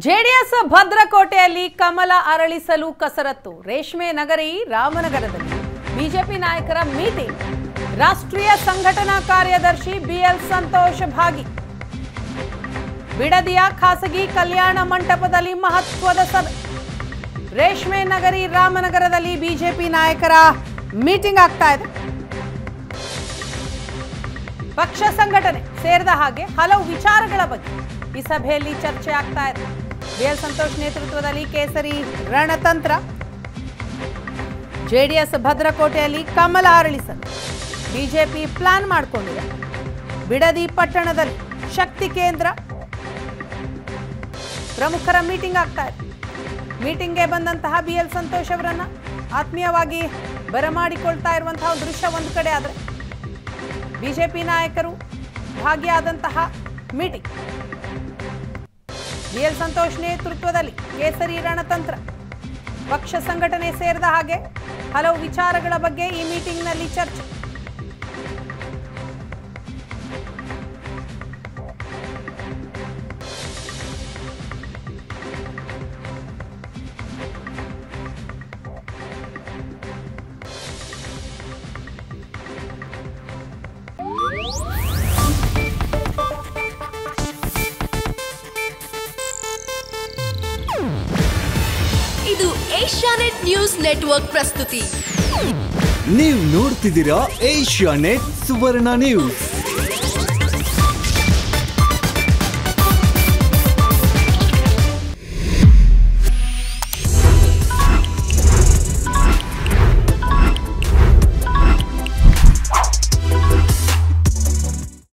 JDS ಭದ್ರಕೋಟೆಯಲ್ಲಿ ಕಮಲ ಅರಳಿಸಲು ಕಸರತ್ತು ರೇಷ್ಮೆ ನಗರಿ ರಾಮನಗರದಲ್ಲಿ ಬಿಜೆಪಿ ನಾಯಕರ ಮೀಟಿಂಗ್ ರಾಷ್ಟ್ರೀಯ ಸಂಘಟನಾ ಕಾರ್ಯದರ್ಶಿ ಬಿಎಲ್ ಸಂತೋಷ್ ಭಾಗಿ ಬಿಡದಿಯ ಖಾಸಗಿ ಕಲ್ಯಾಣ ಮಂಟಪದಲ್ಲಿ ಮಹತ್ವದ ಸಭೆ ರೇಷ್ಮೆ ನಗರಿ ರಾಮನಗರದಲ್ಲಿ ಬಿಜೆಪಿ ನಾಯಕರ ಮೀಟಿಂಗ್ ಆಗ್ತಾ ಇದೆ ಪಕ್ಷ ಸಂಘಟನೆ ಸೇರಿದ ಹಾಗೆ ಹಲವು ವಿಚಾರಗಳ ಬಗ್ಗೆ ಈ ಸಭೆಯಲ್ಲಿ ಚರ್ಚೆ ಆಗ್ತಾ ಇದೆ ಬಿಎಲ್ ಸಂತೋಷ್ ನೇತೃತ್ವದಲ್ಲಿ ಕೇಸರಿ ರಣತಂತ್ರ ಜೆಡಿಎಸ್ ಭದ್ರಕೋಟೆಯಲ್ಲಿ ಕಮಲ ಅರಳಿಸಲು ಬಿಜೆಪಿ ಪ್ಲಾನ್ ಮಾಡಿಕೊಂಡಿದೆ ಬಿಡದಿ ಪಟ್ಟಣದಲ್ಲಿ ಶಕ್ತಿ ಕೇಂದ್ರ ಪ್ರಮುಖರ ಮೀಟಿಂಗ್ ಆಗ್ತಾ ಇದೆ ಮೀಟಿಂಗ್ಗೆ ಬಂದಂತಹ ಬಿ ಎಲ್ ಸಂತೋಷ್ ಅವರನ್ನ ಆತ್ಮೀಯವಾಗಿ ಬರಮಾಡಿಕೊಳ್ತಾ ಇರುವಂತಹ ಒಂದು ದೃಶ್ಯ ಒಂದು ಕಡೆ ಆದರೆ ಬಿಜೆಪಿ ನಾಯಕರು ಭಾಗಿಯಾದಂತಹ ಮೀಟಿಂಗ್ ಬಿ ಎಲ್ ಸಂತೋಷ್ ನೇತೃತ್ವದಲ್ಲಿ ಕೇಸರಿ ರಣತಂತ್ರ ಪಕ್ಷ ಸಂಘಟನೆ ಸೇರಿದ ಹಾಗೆ ಹಲವು ವಿಚಾರಗಳ ಬಗ್ಗೆ ಈ ಮೀಟಿಂಗ್ನಲ್ಲಿ ಚರ್ಚೆ ಇದು ಏಷ್ಯಾನೆಟ್ ನ್ಯೂಸ್ ನೆಟ್ವರ್ಕ್ ಪ್ರಸ್ತುತಿ ನೀವು ನೋಡ್ತಿದ್ದೀರಾ ಏಷ್ಯಾ ನೆಟ್ ಸುವರ್ಣ ನ್ಯೂಸ್